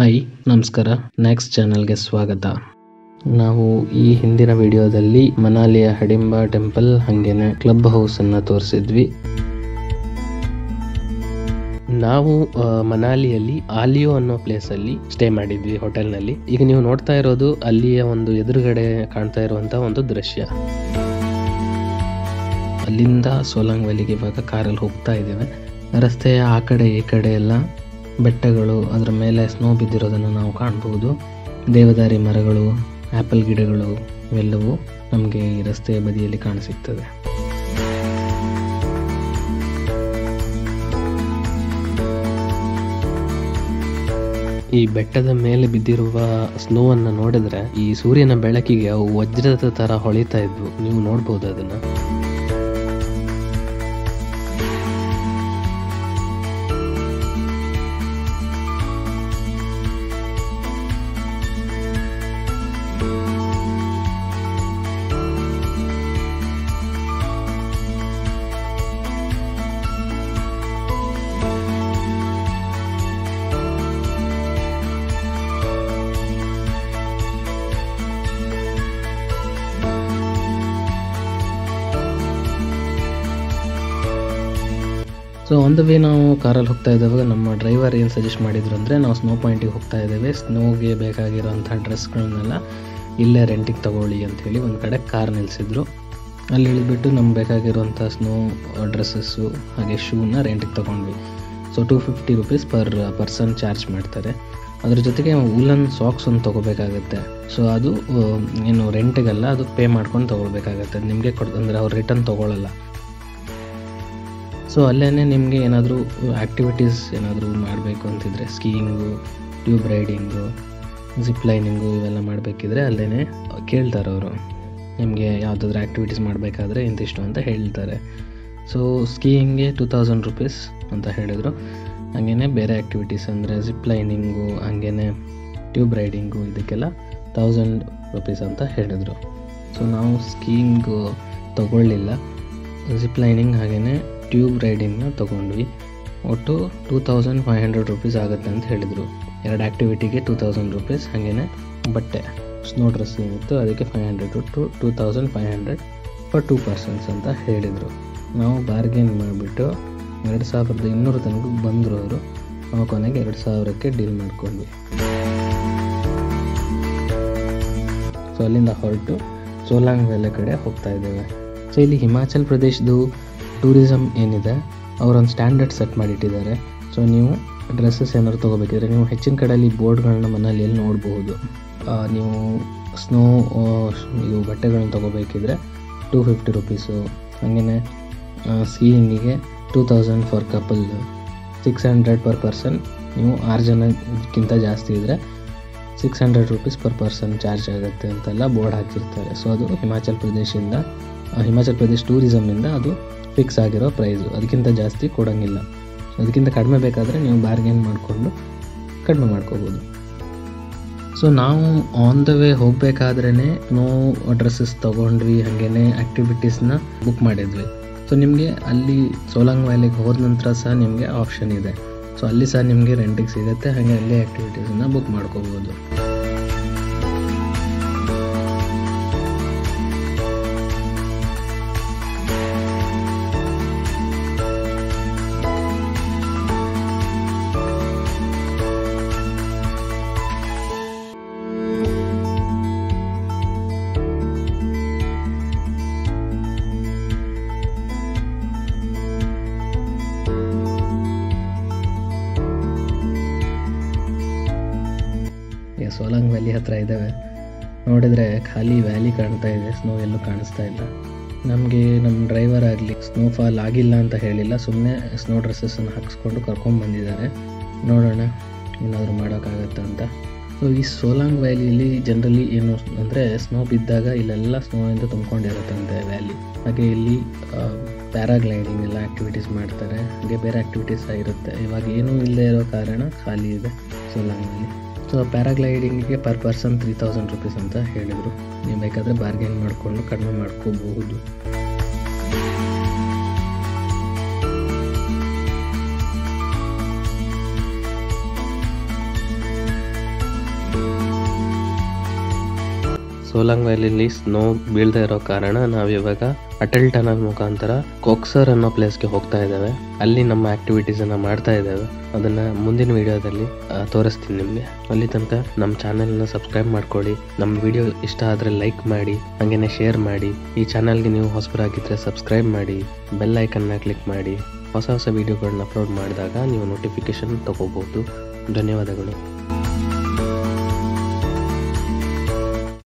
hi ನಮಸ್ಕಾರ next ಚಾನಲ್ಗೆ ಸ್ವಾಗತ ನಾವು ಈ ಹಿಂದಿನ ವಿಡಿಯೋದಲ್ಲಿ ಮನಾಲಿಯ ಹಡಿಂಬ ಟೆಂಪಲ್ ಹಾಗೇನೆ ಕ್ಲಬ್ ಹೌಸ್ ಅನ್ನ ತೋರಿಸಿದ್ವಿ ನಾವು ಆ, ಮನಾಲಿಯಲ್ಲಿ ಆಲಿಯೋ ಅನ್ನೋ ಪ್ಲೇಸ್ ಅಲ್ಲಿ ಸ್ಟೇ ಮಾಡಿದ್ವಿ ಹೋಟೆಲ್ ನಲ್ಲಿ ಈಗ ನೀವು ನೋಡ್ತಾ ಇರೋದು ಅಲ್ಲಿಯ ಒಂದು ಎದುರುಗಡೆ ಕಾಣ್ತಾ ಇರುವಂತಹ ಒಂದು ದೃಶ್ಯ ಅಲ್ಲಿಂದ ಸೋಲಾಂಗ್ ವ್ಯಾಲಿಗೆ ಇವಾಗ ಕಾರಲ್ಲಿ ಹೋಗ್ತಾ ಇದ್ದೇವೆ ರಸ್ತೆಯ ಆ ಕಡೆ ಈ ಕಡೆ ಎಲ್ಲ ಬೆಟ್ಟಗಳು ಅದರ ಮೇಲೆ ಸ್ನೋ ಬಿದ್ದಿರೋದನ್ನು ನಾವು ಕಾಣಬಹುದು ದೇವದಾರಿ ಮರಗಳು ಆಪಲ್ ಗಿಡಗಳು ಇವೆಲ್ಲವೂ ನಮಗೆ ಈ ರಸ್ತೆಯ ಬದಿಯಲ್ಲಿ ಕಾಣಸಿಗ್ತದೆ ಈ ಬೆಟ್ಟದ ಮೇಲೆ ಬಿದ್ದಿರುವ ಸ್ನೋ ಅನ್ನ ನೋಡಿದ್ರೆ ಈ ಸೂರ್ಯನ ಬೆಳಕಿಗೆ ಅವು ವಜ್ರದ ತರ ಹೊಳಿತಾ ಇದ್ವು ನೀವು ನೋಡ್ಬೋದು ಅದನ್ನ ಸೊ ಆನ್ ದ ವೇ ನಾವು ಕಾರಲ್ಲಿ ಹೋಗ್ತಾ ಇದ್ದಾವಾಗ ನಮ್ಮ ಡ್ರೈವರ್ ಏನು ಸಜೆಸ್ಟ್ ಮಾಡಿದ್ರು ಅಂದರೆ ನಾವು ಸ್ನೋ ಪಾಯಿಂಟಿಗೆ ಹೋಗ್ತಾ ಇದ್ದೇವೆ ಸ್ನೋಗೆ ಬೇಕಾಗಿರೋಂಥ ಡ್ರೆಸ್ಗಳನ್ನೆಲ್ಲ ಇಲ್ಲೇ ರೆಂಟಿಗೆ ತಗೊಳ್ಳಿ ಅಂತ ಹೇಳಿ ಒಂದು ಕಡೆ ಕಾರ್ ನಿಲ್ಲಿಸಿದ್ರು ಅಲ್ಲಿ ಇಳಿದ್ಬಿಟ್ಟು ನಮ್ಗೆ ಬೇಕಾಗಿರುವಂಥ ಸ್ನೋ ಡ್ರೆಸ್ಸಸ್ಸು ಹಾಗೆ ಶೂನ ರೆಂಟಿಗೆ ತೊಗೊಂಡ್ವಿ so two fifty rupees per person charge ಮಾಡ್ತಾರೆ ಅದ್ರ ಜೊತೆಗೆ ಉಲನ್ ಸಾಕ್ಸ್ ಒಂದು ತೊಗೋಬೇಕಾಗತ್ತೆ ಸೊ ಅದು ಆ, ಏನು ರೆಂಟಿಗಲ್ಲ ಅದು ಪೇ ಮಾಡ್ಕೊಂಡು ತೊಗೊಳ್ಬೇಕಾಗತ್ತೆ ನಿಮಗೆ ಕೊಡ್ ಅಂದರೆ ಅವ್ರು ರಿಟರ್ನ್ ತೊಗೊಳ್ಳಲ್ಲ ಸೊ ಅಲ್ಲೇ ನಿಮಗೆ ಏನಾದರೂ ಆ್ಯಕ್ಟಿವಿಟೀಸ್ ಏನಾದರೂ ಮಾಡಬೇಕು ಅಂತಿದ್ರೆ skiing tube riding zip lining ಇವೆಲ್ಲ ಮಾಡಬೇಕಿದ್ರೆ ಅಲ್ಲೇ ಕೇಳ್ತಾರೆ ಅವರು ನಿಮಗೆ ಯಾವುದಾದ್ರೂ ಆ್ಯಕ್ಟಿವಿಟೀಸ್ ಮಾಡಬೇಕಾದ್ರೆ ಇಂತಿಷ್ಟು ಅಂತ ಹೇಳ್ತಾರೆ ಸೊ ಸ್ಕೀಯಿಂಗ್ಗೆ ಟೂ ತೌಸಂಡ್ ರುಪೀಸ್ ಅಂತ ಹೇಳಿದರು ಹಾಗೇ ಬೇರೆ ಆ್ಯಕ್ಟಿವಿಟೀಸ್ ಅಂದರೆ ಜಿಪ್ ಲೈನಿಂಗು ಹಾಗೇ ಟ್ಯೂಬ್ ರೈಡಿಂಗು ಇದಕ್ಕೆಲ್ಲ ತೌಸಂಡ್ ರುಪೀಸ್ ಅಂತ ಹೇಳಿದರು ಸೊ ನಾವು ಸ್ಕೀಯಿಂಗು ತಗೊಳ್ಳಿಲ್ಲ ಜಿಪ್ ಲೈನಿಂಗ್ ಹಾಗೆಯೇ ಟ್ಯೂಬ್ ರೈಡಿಂಗ್ನ ತೊಗೊಂಡ್ವಿ ಒಟ್ಟು two thousand five hundred rupees ಆಗುತ್ತೆ ಅಂತ ಹೇಳಿದರು ಎರಡು ಆ್ಯಕ್ಟಿವಿಟಿಗೆ ಟೂ ತೌಸಂಡ್ ರುಪೀಸ್ ಹಾಗೆಯೇ ಬಟ್ಟೆ ಸ್ನೋ ಡ್ರೆಸ್ ಏನಿತ್ತು ಅದಕ್ಕೆ five hundred to two thousand five hundred for two persons ಅಂತ ಹೇಳಿದರು ನಾವು ಬಾರ್ಗೇನ್ ಮಾಡಿಬಿಟ್ಟು ಎರಡು ಸಾವಿರದ ಇನ್ನೂರು ತನಕ ಬಂದರು ಅವರು ನಾವು ಕೊನೆಗೆ ಎರಡು ಸಾವಿರಕ್ಕೆ ಡೀಲ್ ಮಾಡ್ಕೊಂಡ್ವಿ ಸೊ ಅಲ್ಲಿಂದ ಹೊರಟು ಸೋಲಾಂಗ್ ವ್ಯಾಲೆ ಕಡೆ ಹೋಗ್ತಾ ಇದ್ದೇವೆ ಸೊ ಇಲ್ಲಿ ಹಿಮಾಚಲ್ ಪ್ರದೇಶದ್ದು ಟೂರಿಸಮ್ ಏನಿದೆ ಅವರೊಂದು ಸ್ಟ್ಯಾಂಡರ್ಡ್ ಸೆಟ್ ಮಾಡಿಟ್ಟಿದ್ದಾರೆ ಸೊ ನೀವು ಡ್ರೆಸ್ಸಸ್ ಏನಾದ್ರು ತೊಗೋಬೇಕಿದ್ರೆ ನೀವು ಹೆಚ್ಚಿನ ಕಡೆಯಲ್ಲಿ ಬೋರ್ಡ್ಗಳನ್ನ ಮನೆಯಲ್ಲಿ ನೋಡಬಹುದು ಆ, ನೀವು ಸ್ನೋ ಇವು ಬಟ್ಟೆಗಳನ್ನ ತೊಗೋಬೇಕಿದ್ರೆ ಟೂ ಫಿಫ್ಟಿ ರುಪೀಸು ಹಾಗೆಯೇ ಸ್ಕೀಯಿಂಗಿಗೆ two thousand for couple six hundred per person ನೀವು ಆರು ಜನಕ್ಕಿಂತ ಜಾಸ್ತಿ ಇದ್ದರೆ six hundred rupees per person charge ಆಗುತ್ತೆ ಅಂತೆಲ್ಲ ಬೋರ್ಡ್ ಹಾಕಿರ್ತಾರೆ ಸೊ ಅದು ಹಿಮಾಚಲ್ ಪ್ರದೇಶದಿಂದ ಆ, ಹಿಮಾಚಲ್ ಪ್ರದೇಶ್ ಟೂರಿಸಮ್ಮಿಂದ ಅದು ಫಿಕ್ಸ್ ಆಗಿರೋ ಪ್ರೈಸು ಅದಕ್ಕಿಂತ ಜಾಸ್ತಿ ಕೊಡೋಂಗಿಲ್ಲ ಅದಕ್ಕಿಂತ ಕಡಿಮೆ ಬೇಕಾದರೆ ನೀವು ಬಾರ್ಗೇನ್ ಮಾಡಿಕೊಂಡು ಕಡಿಮೆ ಮಾಡ್ಕೋಬೋದು ಸೊ ನಾವು ಆನ್ ದ ವೇ ಹೋಗಬೇಕಾದ್ರೇ ನೋ ಡ್ರೆಸ್ಸಸ್ ತೊಗೊಂಡ್ವಿ ಹಾಗೇ ಆ್ಯಕ್ಟಿವಿಟೀಸ್ನ ಬುಕ್ ಮಾಡಿದ್ವಿ ಸೊ ನಿಮಗೆ ಅಲ್ಲಿ ಸೋಲಾಂಗ್ ವ್ಯಾಲಿಗೆ ಹೋದ ನಂತರ ಸಹ ನಿಮಗೆ ಆಪ್ಷನ್ ಇದೆ ಸೊ ಅಲ್ಲಿ ಸಹ ನಿಮಗೆ ರೆಂಟಿಗೆ ಸಿಗುತ್ತೆ ಹಾಗೆ ಅಲ್ಲೇ ಆ್ಯಕ್ಟಿವಿಟೀಸನ್ನ ಬುಕ್ ಮಾಡ್ಕೋಬೋದು ಈಗ ಸೋಲಾಂಗ್ ವ್ಯಾಲಿ ಹತ್ರ ಇದ್ದಾವೆ ನೋಡಿದ್ರೆ ಖಾಲಿ ವ್ಯಾಲಿ ಕಾಣ್ತಾ ಇದೆ ಸ್ನೋ ಎಲ್ಲೂ ಕಾಣಿಸ್ತಾ ಇಲ್ಲ ನಮಗೆ ನಮ್ಮ ಡ್ರೈವರ್ ಆಗಲಿ ಸ್ನೋಫಾಲ್ ಆಗಿಲ್ಲ ಅಂತ ಹೇಳಿಲ್ಲ ಸುಮ್ಮನೆ ಸ್ನೋ ಡ್ರೆಸ್ಸನ್ನು ಹಾಕಿಸ್ಕೊಂಡು ಕರ್ಕೊಂಡು ಬಂದಿದ್ದಾರೆ ನೋಡೋಣ ಏನಾದರೂ ಮಾಡೋಕ್ಕಾಗತ್ತಾ ಅಂತ ಸೊ ಈ ಸೋಲಾಂಗ್ ವ್ಯಾಲಿಯಲ್ಲಿ ಜನರಲಿ ಏನು ಅಂದರೆ ಸ್ನೋ ಬಿದ್ದಾಗ ಇಲ್ಲೆಲ್ಲ ಸ್ನೋಯಿಂದ ತುಂಬ್ಕೊಂಡಿರುತ್ತಂತೆ ವ್ಯಾಲಿ ಹಾಗೆ ಇಲ್ಲಿ ಪ್ಯಾರಾಗ್ಲೈಡಿಂಗ್ ಎಲ್ಲ ಆ್ಯಕ್ಟಿವಿಟೀಸ್ ಮಾಡ್ತಾರೆ ಹಾಗೆ ಬೇರೆ ಆ್ಯಕ್ಟಿವಿಟೀಸ್ ಸಹ ಇರುತ್ತೆ ಇವಾಗ ಏನೂ ಇಲ್ಲದೆ ಇರೋ ಕಾರಣ ಖಾಲಿ ಇದೆ ಸೋಲಾಂಗಲ್ಲಿ ಸೊ ಪ್ಯಾರಾಗ್ಲೈಡಿಂಗಿಗೆ per person three thousand rupees ಅಂತ ಹೇಳಿದರು ನೀವು ಬೇಕಾದರೆ ಬಾರ್ಗೇನ್ ಮಾಡಿಕೊಂಡು ಕಡಿಮೆ ಮಾಡ್ಕೋಬಹುದು ಸೋಲಾಂಗ್ ವ್ಯಾಲಿಲಿ ಸ್ನೋ ಬೀಳ್ದೇ ಇರೋ ಕಾರಣ ನಾವಿವಾಗ ಅಟಲ್ ಟನಲ್ ಮುಖಾಂತರ ಕೊಕ್ಸರ್ ಅನ್ನೋ ಪ್ಲೇಸ್ಗೆ ಹೋಗ್ತಾ ಇದ್ದೇವೆ ಅಲ್ಲಿ ನಮ್ಮ ಆಕ್ಟಿವಿಟೀಸ್ ಅನ್ನ ಮಾಡ್ತಾ ಇದ್ದೇವೆ ಅದನ್ನ ಮುಂದಿನ ವಿಡಿಯೋದಲ್ಲಿ ಆ, ತೋರಿಸ್ತೀನಿ ನಿಮಗೆ ಅಲ್ಲಿ ತನಕ ನಮ್ಮ ಚಾನೆಲ್ನ ಸಬ್ಸ್ಕ್ರೈಬ್ ಮಾಡ್ಕೊಳ್ಳಿ ನಮ್ಮ ವಿಡಿಯೋ ಇಷ್ಟ ಆದರೆ ಲೈಕ್ ಮಾಡಿ ಹಾಗೇನೆ ಶೇರ್ ಮಾಡಿ ಈ ಚಾನಲ್ಗೆ ನೀವು ಹೊಸಬರಾಗಿದ್ದರೆ ಸಬ್ಸ್ಕ್ರೈಬ್ ಮಾಡಿ ಬೆಲ್ ಐಕನ್ನ ಕ್ಲಿಕ್ ಮಾಡಿ ಹೊಸ ಹೊಸ ವಿಡಿಯೋಗಳನ್ನ ಅಪ್ಲೋಡ್ ಮಾಡಿದಾಗ ನೀವು ನೋಟಿಫಿಕೇಶನ್ ತಗೋಬಹುದು ಧನ್ಯವಾದಗಳು